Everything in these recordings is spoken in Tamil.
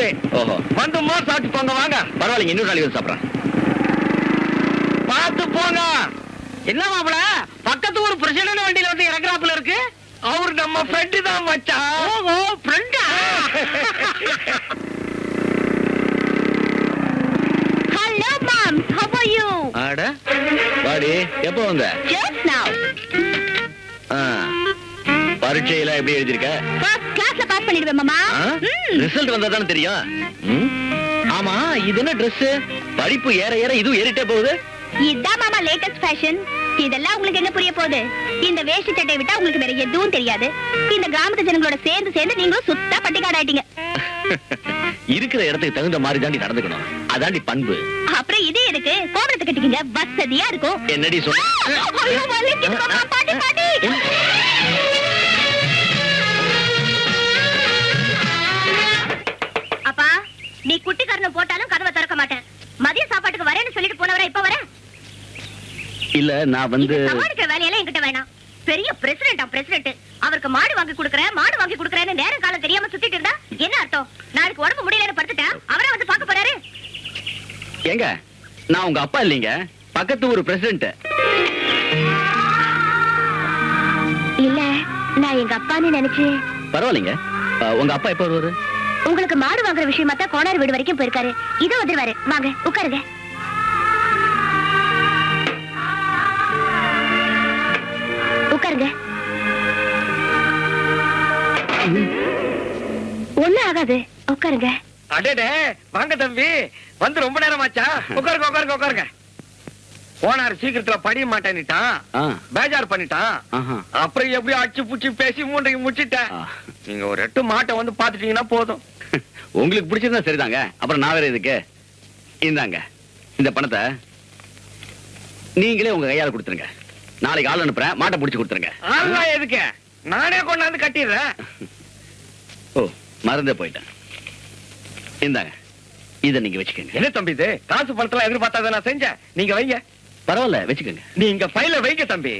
ஊரு ஓஹோ வந்து மோர் சாப்பிட்டு போங்க வாங்க பரவாயில்லைங்க இன்னொரு நாளைக்கு வந்து சாப்பிட்றேன் பார்த்து போங்க என்ன மாப்பிள பக்கத்து ஊர் பிரசிடன்ட் வண்டியில வந்து இறக்குறாப்புல இருக்கு அவர் நம்ம ஃப்ரெண்டு தான் மச்சான் ஓஹோ ஃப்ரெண்டா Hello, mom. How are you? ஆட வாடி எப்போ வந்த Just now. ஆ. பரீட்சையில எப்படி எழுதிருக்க First classல pass பண்ணிடுவேன் மாமா. ம். ரிசல்ட் வந்தா தானே தெரியும் ம்? ஆமா இது என்ன Dress படிப்பு ஏற ஏற இதுவும் ஏறிட்டே போகுது இதான் மாமா latest fashion. இதெல்லாம் உங்களுக்கு என்ன புரிய போகுது இந்த வேஷ்டி சட்டை விட்டா உங்களுக்கு வேற எதுவும் தெரியாது இந்த கிராமத்து ஜனங்களோட சேர்ந்து சேர்ந்து நீங்களும் சுத்தா பட்டிக்காடாயிட்டீங்க இருக்கிற இடத்துக்கு தகுந்த மாதிரி தாண்டி நடந்துக்கணும் அதாண்டி பண்பு அப்புறம் இது எதுக்கு கோபுரத்தை கட்டிக்கிங்க வசதியா இருக்கும் என்னடி சொன்ன ஐயோ, வலிக்குது மாமா. பாட்டி, பாட்டி. அப்பா நீ குட்டி கரணம் போட்டாலும் கதவை திறக்க மாட்டேன் மதிய சாப்பாட்டுக்கு வரேன்னு சொல்லிட்டு போனவரா இப்ப வரேன் இல்ல நான் வந்து இந்த சமாளிக்கிற வேலையெல்லாம் என்கிட்ட வேணாம் பெரிய பிரசிடென்டா பிரசிடென்ட் அவருக்கு மாடு வாங்கி கொடுக்கறேன் மாடு வாங்கி கொடுக்கறேன்னு நேரம் காலம் தெரியாம சுத்திட்டு இருந்தா என்ன அர்த்தம் நாளைக்கு உடம்பு முடியலன்னு படுத்துட்டா அவரே வந்து பார்க்க போறாரு ஏங்க நான் உங்க அப்பா இல்லைங்க பக்கத்து ஊர் பிரசிடென்ட் இல்ல நான் எங்க அப்பான்னு நினைச்சு பரவாயில்லைங்க அஹ், உங்க அப்பா எப்ப வருவாரு உங்களுக்கு மாடு வாங்குற விஷயமா தான் கோனார் வீடு வரைக்கும் போயிருக்காரு இதோ வந்துருவாரு வாங்க உட்காருங்க உட்காருங்க ஒண்ணும் ஆகாது உட்காருங்க அடடே வாங்க தம்பி வந்து ரொம்ப நேரம் ஆச்சா உட்காருங்க உட்காருங்க உட்காருங்க போனார் சீக்கிரத்துல படிய மாட்டேன்னுட்டான் ஆ, பேஜார் பண்ணிட்டான் ஆஹா. அப்புறம் எப்படியும் அடிச்சு புடிச்சு பேசி மூன்றைக்கு முடிச்சிட்டேன் ஆ. நீங்க ஒரு எட்டு மாட்டை வந்து பாத்துட்டீங்கன்னா போதும் உங்களுக்கு பிடிச்சிருந்தா சரிதாங்க அப்புறம் நான் வேற இதுக்கு இந்தாங்க இந்த பணத்தை நீங்களே உங்க கையால கொடுத்துருங்க நாளைக்கு ஆள் அனுப்புறேன் மாட்டை பிடிச்சு கொடுத்துருங்க ஆமா எதுக்கு நானே கொண்டாந்து கட்டிடுறேன் ஓ மறந்தே போயிட்டேன் இந்தாங்க இதை நீங்க வச்சுக்கோங்க என்ன தம்பி இது காசு பணத்தெல்லாம் எதிர்பார்த்தாத நான் செஞ்சேன் நீங்க வைங்க பரவாயில்ல வச்சுக்கோங்க நீங்க ஃபைல வைங்க தம்பி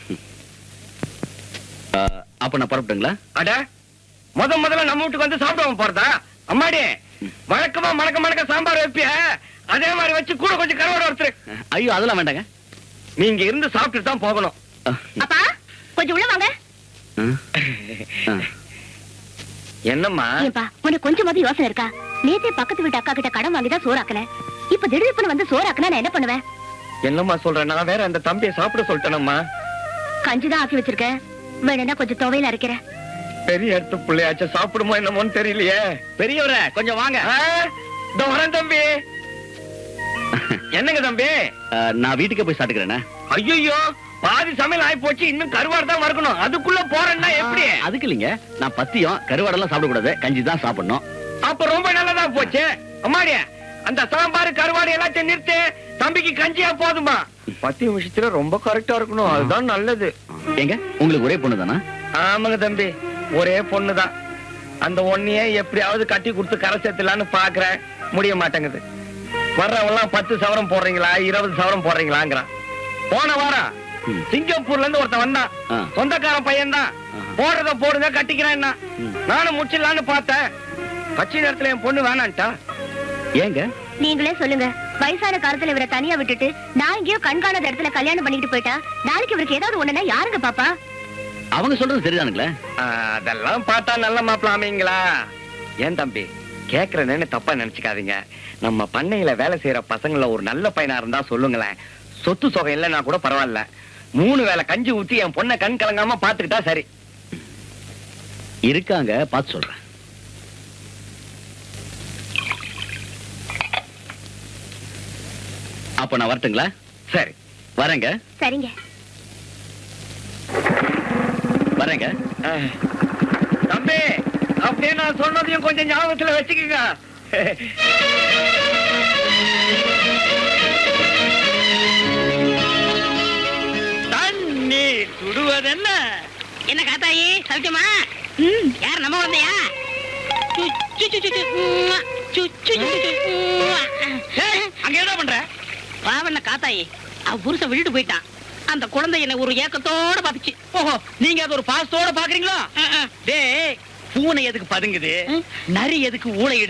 அஹ், அப்ப நான் புறப்பட்டுங்களா அட முத முதல்ல நம்ம வீட்டுக்கு வந்து சாப்பிடாம போறதா அம்மாடி வழக்கமா மணக்க மணக்க சாம்பார் வைப்பிய அதே மாதிரி வச்சு கூட கொஞ்சம் கருவாடு ஒருத்தர் ஐயோ அதெல்லாம் வேண்டாங்க நீங்க இருந்து சாப்பிட்டுட்டு தான் போகணும் அஹ், அப்பா கொஞ்சம் உள்ள வாங்க அஹ், அஹ். என்னம்மா ஏன்பா உனக்கு கொஞ்சமாவது யோசனை இருக்கா நேத்தே பக்கத்து வீட்டு அக்கா கிட்ட கடன் வாங்கி தான் சோறாக்குனேன் இப்ப திடீர்னு வந்து சோறாக்குனா நான் என்ன பண்ணுவேன் என்னம்மா சொல்றேன் நான் வேற அந்த தம்பியை சாப்பிட சொல்லிட்டேனம்மா கஞ்சி தான் ஆக்கி வச்சிருக்கேன் வேணும்னா கொஞ்சம் துவையில அரைக்கிறேன் பெரிய இடத்து பிள்ளையாச்ச சாப்பிடுமோ என்னமோன்னு தெரியலையே பெரியவரே கொஞ்சம் வாங்க ஆ, இதோ வரேன் தம்பி என்னங்க தம்பி அஹ், நான் வீட்டுக்கே போய் சாப்பிட்டுக்கிறேனே ஐயோ பாதி சமையல் ஆயி போச்சு இன்னும் கருவாடு தான் வறுக்கணும் அதுக்குள்ள போறேன்னா எப்படி அதுக்கு இல்லைங்க நான் பத்தியம் கருவாடெல்லாம் சாப்பிடக்கூடாது கஞ்சி தான் சாப்பிடணும் அப்ப ரொம்ப நல்லதா போச்சு அம்மாடிய அந்த சாம்பார் கருவாடு எல்லாத்தையும் நிறுத்து தம்பிக்கு கஞ்சியா போதுமா பத்து விஷயத்துல ரொம்ப கரெக்டா இருக்கணும் அதுதான் நல்லது ஏங்க உங்களுக்கு ஒரே பொண்ணு தானா ஆமாங்க தம்பி ஒரே பொண்ணுதான் அந்த ஒன்னையே எப்படியாவது கட்டி கொடுத்து கரை சேர்த்துலான்னு பாக்குறேன் முடிய மாட்டேங்குது வர்றவெல்லாம் பத்து சவரம் போடுறீங்களா இருபது சவரம் போடுறீங்களாங்கிறான் போன வாரம் ம். சிங்கப்பூர்ல இருந்து ஒருத்தன் வந்தான் ஆ. சொந்தக்காரன் பையன் தான் ஆஹா. போடுறத போடுங்க கட்டிக்கிறேன் ம். நானும் முடிச்சிடலான்னு பார்த்தேன் கட்சி நேரத்துல என் பொண்ணு வேணான்ட்டா ஏங்க நீங்களே சொல்லுங்க வயசான காலத்துல இவரை தனியா விட்டுட்டு நான் எங்கேயோ கண்காணாத இடத்துல கல்யாணம் பண்ணிட்டு போயிட்டா நாளைக்கு இவருக்கு ஏதாவது ஒண்ணுனா யாருங்க பாப்பா அவங்க சொல்றது சரிதானுங்களே ஆ, அதெல்லாம் பார்த்தா நல்ல மாப்பிள்ள அமைங்களா ஏன் தம்பி கேக்குறேன்னு தப்பா நினைச்சுக்காதீங்க நம்ம பண்ணையில வேலை செய்யற பசங்கள ஒரு நல்ல பையனா இருந்தா சொல்லுங்களேன் சொத்து சொகை இல்லைன்னா கூட பரவாயில்ல மூணு வேளை கஞ்சி ஊத்தி என் பொண்ணை கண் கலங்காம பாத்துக்கிட்டா சரி இருக்காங்க பார்த்து சொல்றேன் அப்ப நான் வரட்டுங்களா சரி வரேங்க சரிங்க வரேங்க ஆ. தம்பி அப்படியே நான் சொன்னதையும் கொஞ்சம் ஞாபகத்துல வச்சுக்கோங்க தண்ணி சுடுவதென்ன என்ன காத்தாயி சவிக்கமா ம் யார் நம்ம வந்தையா சு, சு, சு, சு, சு, உம்மா. சு, சு, சு, சு, சு, உம்மா. ஏய், அங்க என்ன பண்ற பாவண்ண காத்தாயி அவ புருஷன் விட்டுட்டு போயிட்டான் அந்த குழந்தை என்ன ஒரு ஏக்கத்தோட பாத்துச்சு ஓஹோ நீங்க அது ஒரு பாசத்தோட பாக்குறீங்களா அஹ், அஹ். டேய் பூனை எதுக்கு பதுங்குது ம். நரி எதுக்கு ஊளையிடுது